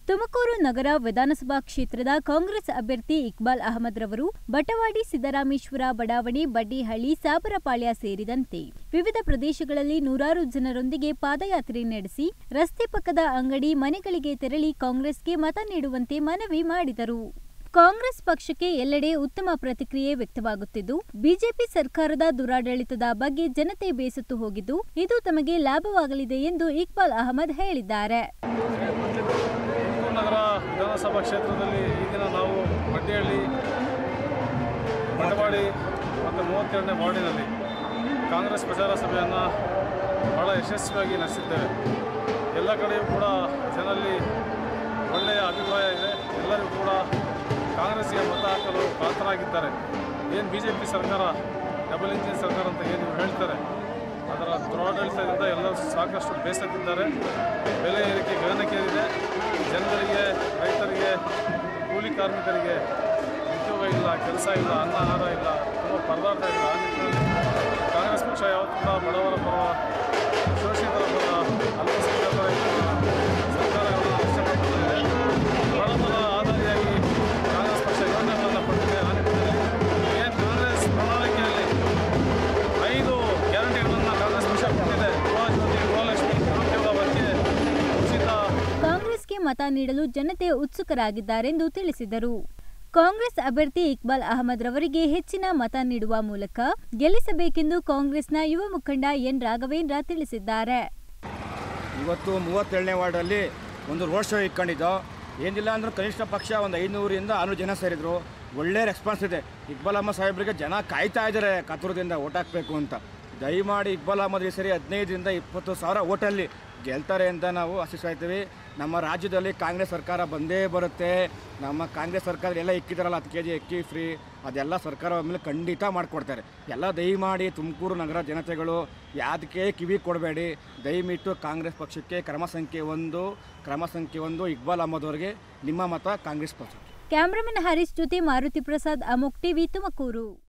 ತುಮಕೂರು ನಗರ ವಿಧಾನಸಭಾ ಕ್ಷೇತ್ರದ ಕಾಂಗ್ರೆಸ್ ಅಭ್ಯರ್ಥಿ ಇಕ್ಬಾಲ್ ಅಹಮದ್ ರವರು ಬಟವಾಡಿ ಸಿದ್ದರಾಮೇಶ್ವರ ಬಡಾವಣೆ ಬಡ್ಡಿಹಳ್ಳಿ ಸಾಬರಪಾಳ್ಯ ಸೇರಿದಂತೆ ವಿವಿಧ ಪ್ರದೇಶಗಳಲ್ಲಿ ನೂರಾರು ಜನರೊಂದಿಗೆ ಪಾದಯಾತ್ರೆ ನಡೆಸಿ ರಸ್ತೆ ಪಕ್ಕದ ಅಂಗಡಿ ಮನೆಗಳಿಗೆ ತೆರಳಿ ಕಾಂಗ್ರೆಸ್ಗೆ ಮತ ನೀಡುವಂತೆ ಮನವಿ ಮಾಡಿದರು ಕಾಂಗ್ರೆಸ್ ಪಕ್ಷಕ್ಕೆ ಎಲ್ಲೆಡೆ ಉತ್ತಮ ಪ್ರತಿಕ್ರಿಯೆ ವ್ಯಕ್ತವಾಗುತ್ತಿದ್ದು ಬಿಜೆಪಿ ಸರ್ಕಾರದ ದುರಾಡಳಿತದ ಬಗ್ಗೆ ಜನತೆ ಬೇಸತ್ತು ಹೋಗಿದ್ದು ಇದು ತಮಗೆ ಲಾಭವಾಗಲಿದೆ ಎಂದು ಇಕ್ಬಾಲ್ ಅಹಮದ್ ಹೇಳಿದ್ದಾರೆ ತುಮಕೂರು ನಗರ ವಿಧಾನಸಭಾ ಕ್ಷೇತ್ರದಲ್ಲಿ ಈ ದಿನ ನಾವು ಬಡ್ಡಿಹಳ್ಳಿ ಬಂಡವಾಡಿ ಮತ್ತು ಮೂವತ್ತೆರಡನೇ ವಾರ್ಡಿನಲ್ಲಿ ಕಾಂಗ್ರೆಸ್ ಪ್ರಚಾರ ಸಭೆಯನ್ನು ಭಾಳ ಯಶಸ್ವಿಯಾಗಿ ನಡೆಸಿದ್ದೇವೆ ಎಲ್ಲ ಕಡೆಯೂ ಕೂಡ ಜನರಲ್ಲಿ ಒಳ್ಳೆಯ ಅಭಿಪ್ರಾಯ ಇದೆ ಎಲ್ಲರಿಗೂ ಕೂಡ ಕಾಂಗ್ರೆಸ್ಗೆ ಮತ ಹಾಕಲು ಕಾತರಾಗಿದ್ದಾರೆ ಏನು ಬಿ ಜೆ ಪಿ ಸರ್ಕಾರ ಡಬಲ್ ಇಂಜಿನ್ ಸರ್ಕಾರ ಅಂತ ಏನು ಹೇಳ್ತಾರೆ ಅದರ ದುರಾಡಳಿತದಿಂದ ಎಲ್ಲರೂ ಸಾಕಷ್ಟು ಬೇಸತ್ತಿದ್ದಾರೆ ಬೆಲೆ ಏರಿಕೆ ಗಗನಕ್ಕೇರಿದೆ ಜನಗಳಿಗೆ ರೈತರಿಗೆ ಕೂಲಿ ಕಾರ್ಮಿಕರಿಗೆ ಉದ್ಯೋಗ ಇಲ್ಲ ಕೆಲಸ ಇಲ್ಲ ಅನ್ನ ಆಹಾರ ಇಲ್ಲ ತುಂಬ ಪರದಾಟ ಇಲ್ಲ ಆ ನಿಟ್ಟಿನಲ್ಲಿ ಕಾಂಗ್ರೆಸ್ ಪಕ್ಷ ಯಾವತ್ತೂ ಕೂಡ ಬಡವರ ಪರ ಶೋಷಿತರ ಪರ ಅಲ್ಪಸಂಖ್ಯಾತರ ಸರ್ಕಾರಗಳನ್ನು ಇಷ್ಟಪಟ್ಟಿದೆ ಬಡವರ ಆಧಾರಿಯಾಗಿ ಕಾಂಗ್ರೆಸ್ ಪಕ್ಷ ಯೋಜನೆಗಳನ್ನು ಕೊಟ್ಟಿದೆ ಆ ನಿಟ್ಟಿನಲ್ಲಿ ಏನು ಕಾಂಗ್ರೆಸ್ ಪ್ರಣಾಳಿಕೆಯಲ್ಲಿ ಐದು ಗ್ಯಾರಂಟಿಗಳನ್ನು ಕಾಂಗ್ರೆಸ್ ಪಕ್ಷ ಕೊಟ್ಟಿದೆ ಗೃಹ ಜ್ಯೋತಿ ಗೃಹಲಕ್ಷ್ಮಿ ನಿರುದ್ಯೋಗ ಭತ್ಯೆ ಉಚಿತ ಕಾಂಗ್ರೆಸ್ಗೆ ಮತ ನೀಡಲು ಜನತೆ ಉತ್ಸುಕರಾಗಿದ್ದಾರೆಂದು ತಿಳಿಸಿದರು ಕಾಂಗ್ರೆಸ್ ಅಭ್ಯರ್ಥಿ ಇಕ್ಬಾಲ್ ಅಹಮದ್ ರವರಿಗೆ ಹೆಚ್ಚಿನ ಮತ ನೀಡುವ ಮೂಲಕ ಗೆಲ್ಲಿಸಬೇಕೆಂದು ಕಾಂಗ್ರೆಸ್ನ ಯುವ ಮುಖಂಡ ಎನ್ ರಾಘವೇಂದ್ರ ತಿಳಿಸಿದ್ದಾರೆ ಇವತ್ತು ಮೂವತ್ತೇಳನೇ ವಾರ್ಡಲ್ಲಿ ಒಂದು ರೋಡ್ ಶೋ ಇಟ್ಕೊಂಡಿದ್ದು ಏನಿಲ್ಲ ಅಂದ್ರೆ ಕನಿಷ್ಠ ಪಕ್ಷ ಒಂದು ಐನೂರಿಂದ ಆರುನೂರು ಜನ ಸೇರಿದ್ರು ಒಳ್ಳೆ ರೆಸ್ಪಾನ್ಸ್ ಇದೆ ಇಕ್ಬಾಲ್ ಅಹಮದ್ ಸಾಹೇಬ್ರಿಗೆ ಜನ ಕಾಯ್ತಾ ಇದ್ದಾರೆ ಕಾತುರದಿಂದ ಓಟ್ ಹಾಕಬೇಕು ಅಂತ ದಯಮಾಡಿ ಇಕ್ಬಾಲ್ ಅಹಮದ್ ಈ ಸರಿ ಹದಿನೈದರಿಂದ ಇಪ್ಪತ್ತು ಸಾವಿರ ಓಟಲ್ಲಿ ಗೆಲ್ತಾರೆ ಅಂತ ನಾವು ಆಶಿಸ್ತಾ ಇದ್ದೀವಿ ನಮ್ಮ ರಾಜ್ಯದಲ್ಲಿ ಕಾಂಗ್ರೆಸ್ ಸರ್ಕಾರ ಬಂದೇ ಬರುತ್ತೆ ನಮ್ಮ ಕಾಂಗ್ರೆಸ್ ಸರ್ಕಾರ ಎಲ್ಲ ಇಕ್ಕಿದಾರಲ್ಲ ಹತ್ತು ಕೆ ಜಿ ಅಕ್ಕಿ ಫ್ರೀ ಅದೆಲ್ಲ ಸರ್ಕಾರ ಮೇಲೆ ಖಂಡಿತ ಮಾಡಿಕೊಡ್ತಾರೆ ಎಲ್ಲ ದಯಮಾಡಿ ತುಮಕೂರು ನಗರ ಜನತೆಗಳು ಯಾದಕ್ಕೆ ಕಿವಿ ಕೊಡಬೇಡಿ ದಯವಿಟ್ಟು ಕಾಂಗ್ರೆಸ್ ಪಕ್ಷಕ್ಕೆ ಕ್ರಮ ಸಂಖ್ಯೆ ಒಂದು ಕ್ರಮ ಸಂಖ್ಯೆ ಒಂದು ಇಕ್ಬಾಲ್ ಅಹಮದ್ ಅವರಿಗೆ ನಿಮ್ಮ ಮತ ಕಾಂಗ್ರೆಸ್ ಪಕ್ಷ ಕ್ಯಾಮ್ರಾಮನ್ ಹರೀಶ್ ಜೊತೆ ಮಾರುತಿ ಪ್ರಸಾದ್ ಅಮೋಕ್ ಟಿವಿ ತುಮಕೂರು